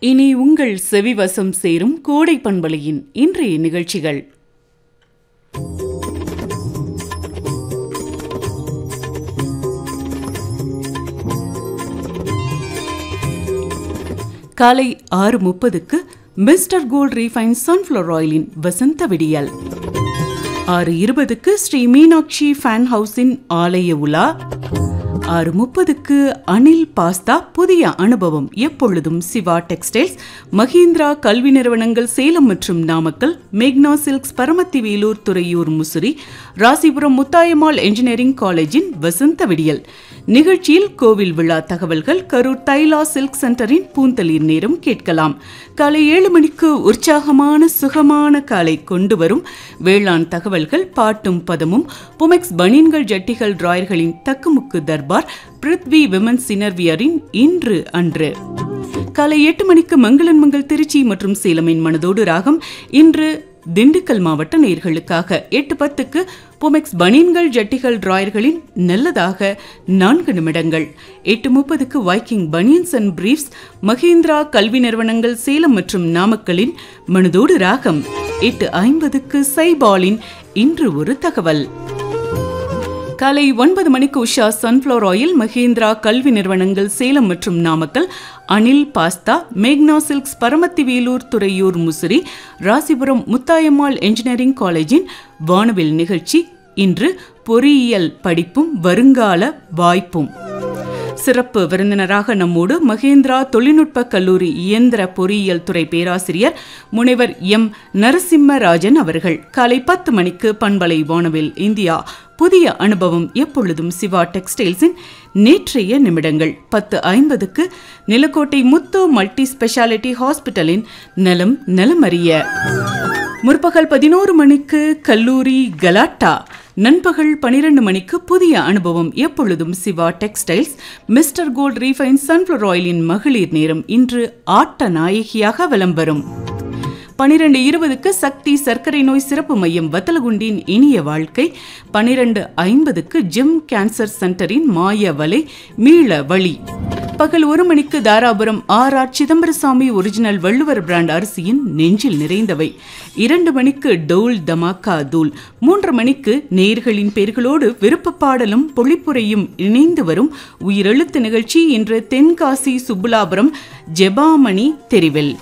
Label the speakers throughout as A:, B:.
A: இனி உங்கள் செவிவசம் சேரும் கோடை பண்பலையின் இன்றைய நிகழ்ச்சிகள் காலை ஆறு முப்பதுக்கு மிஸ்டர் கோல்ட் ரீஃபைன் சன்ஃப்ளவர் ஆயிலின் வசந்த விடியல் ஆறு இருபதுக்கு ஸ்ரீ மீனாட்சி ஃபேன் ஹவுஸின் ஆலய உலா ஆறு முப்பதுக்கு அனில் பாஸ்தா புதிய அனுபவம் எப்பொழுதும் சிவா டெக்ஸ்டைல்ஸ் மஹிந்திரா கல்வி நிறுவனங்கள் சேலம் மற்றும் நாமக்கல் மேக்னா சில்க்ஸ் பரமத்தி வேலூர் துறையூர் முசிறி ராசிபுரம் முத்தாயம்மாள் என்ஜினியரிங் காலேஜின் வசந்த விடியல் நிகழ்ச்சியில் கோவில் விழா தகவல்கள் கரூர் தைலா சில்க் சென்டரின் பூந்தளிர் நேரம் கேட்கலாம் காலை ஏழு மணிக்கு உற்சாகமான சுகமான காலை கொண்டு வரும் வேளாண் தகவல்கள் பாட்டும் பதமும் புமெக்ஸ் பனியன்கள் ஜட்டிகள் டிராயர்களின் தக்குமுக்கு தர்பார் பிருத்வி விமன் சினர்வியரின் இன்று அன்று காலை எட்டு மணிக்கு மங்களன் மங்கள் திருச்சி மற்றும் சேலமின் மனதோடு ராகம் இன்று திண்டுக்கல் மாவட்ட நேர்களுக்காக எட்டு பத்துக்கு பொமெக்ஸ் பனியன்கள் ஜட்டிகள் டிராயர்களின் நல்லதாக நான்கு நிமிடங்கள் எட்டு முப்பதுக்கு Viking banians and briefs Mahindra கல்வி நிறுவனங்கள் சேலம் மற்றும் நாமக்கலின் மனதோடு ராகம் எட்டு ஐம்பதுக்கு சைபாலின் இன்று ஒரு தகவல் காலை ஒன்பது மணிக்கு உஷா சன்ஃப்ளவர் ஆயில் மஹேந்திரா கல்வி நிறுவனங்கள் சேலம் மற்றும் நாமக்கல் அனில் பாஸ்தா மேக்னா சில்க்ஸ் பரமத்தி வேலூர் துறையூர் முசிறி ராசிபுரம் முத்தாயம்மாள் என்ஜினியரிங் காலேஜின் வானவில் நிகழ்ச்சி இன்று பொறியியல் படிப்பும் வருங்கால வாய்ப்பும் சிறப்பு விருந்தினராக நம்மோடு மகேந்திரா தொழில்நுட்ப கல்லூரி இயந்திர பொறியியல் துறை பேராசிரியர் முனைவர் எம் நரசிம்மராஜன் அவர்கள் காலை பத்து மணிக்கு பண்பலை வானவில் இந்தியா புதிய அனுபவம் எப்பொழுதும் சிவா டெக்ஸ்டைல்ஸின் நேற்றைய நிமிடங்கள் பத்து ஐம்பதுக்கு நிலக்கோட்டை முத்து மல்டி ஸ்பெஷாலிட்டி ஹாஸ்பிட்டலின் நலம் நலமறிய முற்பகல் பதினோரு மணிக்கு கல்லூரி கலாட்டா நண்பகல் பனிரெண்டு மணிக்கு புதிய அனுபவம் எப்பொழுதும் Siva textiles mister gold refine sunflower ஆயிலின் மகளிர் நேரம் இன்று ஆட்ட நாயகியாக விளம்பரம் பனிரெண்டு இருபதுக்கு சக்தி சர்க்கரை நோய் சிறப்பு மையம் வத்தலகுண்டின் இனிய வாழ்க்கை பனிரெண்டு ஐம்பதுக்கு ஜிம் கேன்சர் சென்டரின் மாய வலை மீள வழி பகல் ஒரு மணிக்கு Dharapuram R R Chidambarasamy original Valluvar brand அரிசியின் நெஞ்சில் நிறைந்தவை இரண்டு மணிக்கு டோல் தமாக்கா தூள் மூன்று மணிக்கு நேர்களின் பெயர்களோடு விருப்ப பாடலும் பொழிப்புரையும் இணைந்து வரும் உயிரெழுத்து நிகழ்ச்சி இன்று தென்காசி சுப்புலாபுரம் ஜெபாமணி தெரிவில்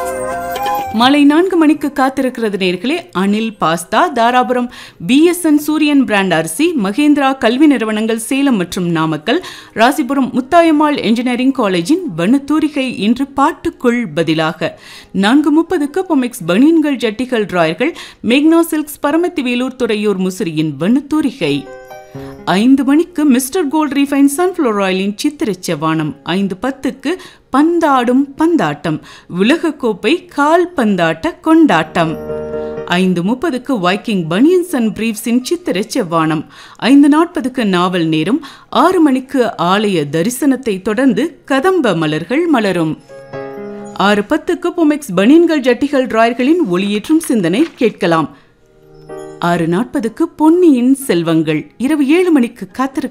A: மாலை நான்கு மணிக்கு காத்திருக்கிறது நேர்களே Anil pasta Dharapuram BSN Suriyan brand அரிசி மகேந்திரா கல்வி நிறுவனங்கள் சேலம் மற்றும் நாமக்கல் ராசிபுரம் முத்தாயம்மாள் என்ஜினியரிங் காலேஜின் வனத்தூரிகை இன்று பாட்டுக்குள் பதிலாக நான்கு முப்பதுக்கு பொமெக்ஸ் பனியன்கள் ஜட்டிகள் டிராயர்கள் மேக்னா சில்க்ஸ் பரமத்தி வேலூர் துறையூர் முசிறியின் வனத்தூரிகை ஐந்து மணிக்கு மிஸ்டர் கோல்ட் ரீஃபைன் சன்ஃப்ளவர் ஆயிலின் சித்திர செவ்வானம் ஐந்து பத்துக்கு பந்தாடும் பந்தாட்டம் உலகக்கோப்பை கால் பந்தாட்ட கொண்டாட்டம் ஐந்து முப்பதுக்கு வைக்கிங் பனியன்ஸ் அண்ட் பிரீவ்ஸின் சித்திர செவ்வானம் ஐந்து நாற்பதுக்கு நாவல் நேரம் ஆறு மணிக்கு ஆலய தரிசனத்தை தொடர்ந்து கதம்ப மலர்கள் மலரும் ஆறு பத்துக்கு பொமெக்ஸ் பனியன்கள் ஜட்டிகள் டிராயர்களின் ஒளியேற்றும் சிந்தனை கேட்கலாம் ஆறு நாற்பதுக்கு பொன்னியின் செல்வங்கள் இரவு ஏழு மணிக்கு காத்திருக்க